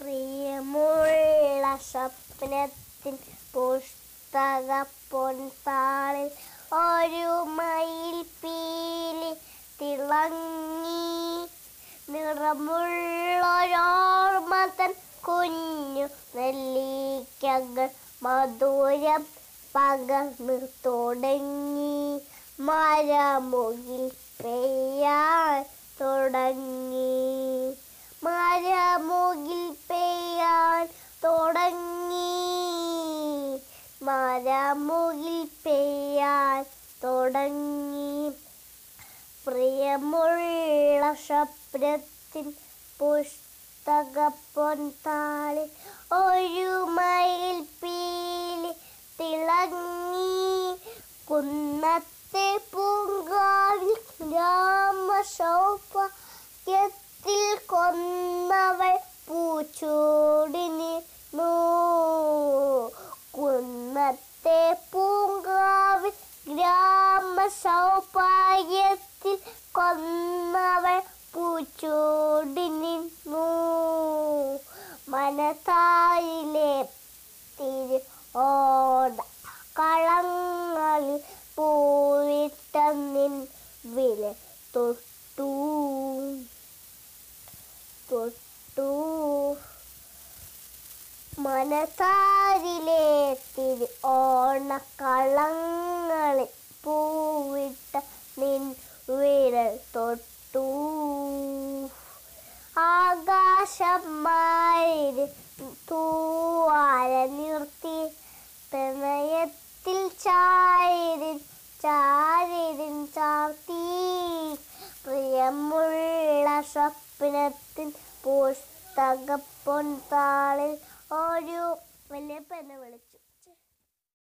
പ്രിയമുള്ള സ്വപ്നത്തിൻ പുസ്തക പൊൻതാളിൽ ഒരു മയിൽ പീലി തിളങ്ങി നിറമുള്ളൊരോർമ്മതൻ കുഞ്ഞു നെല്ലിക്കകൾ മധുരം പകർന്നു തുടങ്ങി മരമുകിൽ പെയ്യാൻ തുടങ്ങി മരമുകിൽ പെയ്യാൻ തുടങ്ങി മരമുകിൽ പെയ്യാൻ തുടങ്ങി പ്രിയമുള്ള സ്വപ്നത്തിൻ പുസ്തക പൊൻതാളിൽ ഒരു മയിൽ പീലി തിളങ്ങി കുന്നത്തെ പൂങ്കാവിൽ രാമസൗഭാഗ്യത്തിൽ കൊന്നവൾ പൂച്ചൂടിനി കുന്നത്തെ പൂങ്കാവിൽ ഗ്രാമസൗഭാഗ്യത്തിൽ കൊന്നവൾ പൂച്ചൂടിനിന്നു മനതായിലെ തിരു ഓട കളങ്ങളിൽ പൂവിട്ട നിൻ വില തൊട്ടു തൊട്ടു മനതാരിലെ തിരു ഓണക്കളങ്ങളിൽ പൂവിട്ട നിൻ വിരൽ തൊട്ടു ആകാശമായി തൂവാല നിർത്തി പ്രണയത്തിൽ ചാരിൻ ചാരിൻ ചാർത്തി പ്രിയമുള്ള സ്വപ്നത്തിൻ പുസ്തക പൊൻതാളിൽ ഒരു വലിയ പെന്നെ വിളിച്ചു